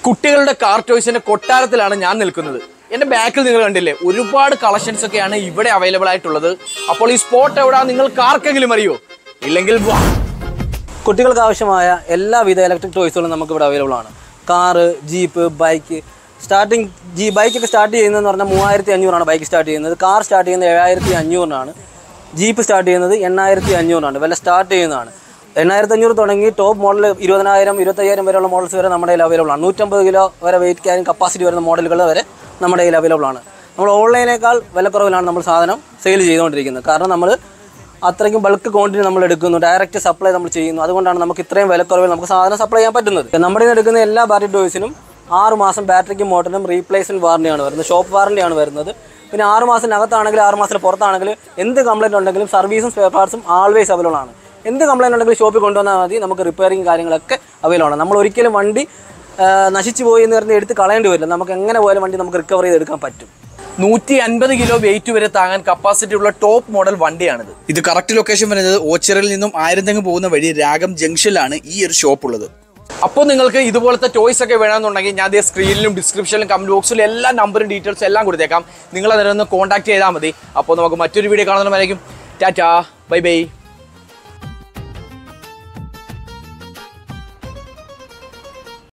കുട്ടികളുടെ കാർ ടോയ്സിന്റെ കൊട്ടാരത്തിലാണ് ഞാൻ നിൽക്കുന്നത് എന്റെ ബാക്കിൽ നിങ്ങൾ കണ്ടില്ലേ ഒരുപാട് കളക്ഷൻസ് ഒക്കെയാണ് ഇവിടെ അവൈലബിൾ ആയിട്ടുള്ളത് അപ്പോൾ ഈ സ്പോട്ട് എവിടാ നിങ്ങൾക്ക് ആർക്കെങ്കിലും അറിയോ ഇല്ലെങ്കിൽ വാ കുട്ടികൾക്ക് ആവശ്യമായ എല്ലാവിധ ഇലക്ട്രിക് ടോയ്സുകളും നമുക്ക് ഇവിടെ അവൈലബിൾ ആണ് കാറ് ജീപ്പ് ബൈക്ക് സ്റ്റാർട്ടിങ് ജി ബൈക്കൊക്കെ സ്റ്റാർട്ട് ചെയ്യുന്നതെന്ന് പറഞ്ഞാൽ മൂവായിരത്തി അഞ്ഞൂറാണ് ബൈക്ക് സ്റ്റാർട്ട് ചെയ്യുന്നത് കാർ സ്റ്റാർട്ട് ചെയ്യുന്നത് ഏഴായിരത്തി അഞ്ഞൂറിനാണ് ജീപ്പ് സ്റ്റാർട്ട് ചെയ്യുന്നത് എണ്ണായിരത്തി അഞ്ഞൂറിനാണ് വില സ്റ്റാർട്ട് ചെയ്യുന്നതാണ് എണ്ണായിരത്തി അഞ്ഞൂറ് തുടങ്ങി ടോപ്പ് മോഡൽ ഇരുപതിനായിരം ഇരുപത്തയ്യായിരം വരെയുള്ള മോഡൽസ് വരെ നമ്മുടെ കയ്യിൽ അവൈലബിൾ ആണ് നൂറ്റമ്പത് കിലോ വരെ വെയിറ്റ് ക്യാരിങ് കപ്പാസിറ്റി വരുന്ന മോഡലുകൾ വരെ നമ്മുടെ കയ്യിൽ അവൈലബിൾ ആണ് നമ്മൾ ഓൺലൈനേക്കാൾ വിലക്കുറവിലാണ് നമ്മൾ സാധനം സെയിൽ ചെയ്തുകൊണ്ടിരിക്കുന്നത് കാരണം നമ്മൾ അത്രയ്ക്കും ബൾക്ക് ക്വാണ്ടിറ്റി നമ്മൾ എടുക്കുന്നു ഡയറക്റ്റ് സപ്ലൈ നമ്മൾ ചെയ്യുന്നു അതുകൊണ്ടാണ് നമുക്ക് ഇത്രയും വിലക്കുറവിൽ നമുക്ക് സാധനം സപ്ലൈ ചെയ്യാൻ പറ്റുന്നത് നമ്മുടെ നിന്ന് എടുക്കുന്ന എല്ലാ ബാറ്ററി ഡോയ്സിനും ആറ് മാസം ബാറ്ററിക്കും മോട്ടറിനും റീപ്ലേസ്മെന്റ് വാറണ്ടിയാണ് വരുന്നത് ഷോപ്പ് വാറണ്ടിയാണ് വരുന്നത് പിന്നെ ആറ് മാസത്തിനകത്താണെങ്കിൽ ആറ് മാസത്തിന് പുറത്താണെങ്കിൽ എന്ത് കംപ്ലൈൻറ്റ് ഉണ്ടെങ്കിലും സർവീസും സ്പെയർ പാർട്സും ആൾവേസ് അവൈലബിൾ ആണ് എന്ത് കംപ്ലൈൻറ്റ് ഉണ്ടെങ്കിലും ഷോപ്പിൽ കൊണ്ടുവന്നാൽ മതി നമുക്ക് റിപ്പയറിങ് കാര്യങ്ങളൊക്കെ അവൈലബിൾ ആണ് നമ്മൾ ഒരിക്കലും വണ്ടി ആ, നശിച്ചു പോയി എന്ന് പറഞ്ഞ് എടുത്ത് കളയേണ്ടി വരില്ല നമുക്ക് എങ്ങനെ പോയാലും വണ്ടി നമുക്ക് റിക്കവർ ചെയ്തെടുക്കാൻ പറ്റും നൂറ്റി അൻപത് കിലോ വെയിറ്റ് വരെ താങ്ങാൻ കപ്പാസിറ്റി ഉള്ള ടോപ്പ് മോഡൽ വണ്ടിയാണിത് ഇത് കറക്റ്റ് ലൊക്കേഷൻ വരുന്നത് ഓച്ചിറയിൽ നിന്നും ആയിരത്തെങ്ങ് പോകുന്ന വഴി രാഗം ജംഗ്ഷനിലാണ് ഈ ഒരു ഷോപ്പ് ഉള്ളത് അപ്പോൾ നിങ്ങൾക്ക് ഇതുപോലത്തെ ടോയ്സ് ഒക്കെ വേണമെന്നുണ്ടെങ്കിൽ ഞാൻ അതേ സ്ക്രീനിലും ഡിസ്ക്രിപ്ഷനിലും കമന്റ് ബോക്സിലും എല്ലാ നമ്പറും ഡീറ്റെയിൽസ് എല്ലാം കൊടുത്തേക്കാം നിങ്ങൾ അതിനൊന്ന് കോൺടാക്ട് ചെയ്താൽ മതി അപ്പോൾ നമുക്ക് മറ്റൊരു വീഡിയോ കാണുന്നവരായിരിക്കും ടാറ്റാ ബൈ ബൈ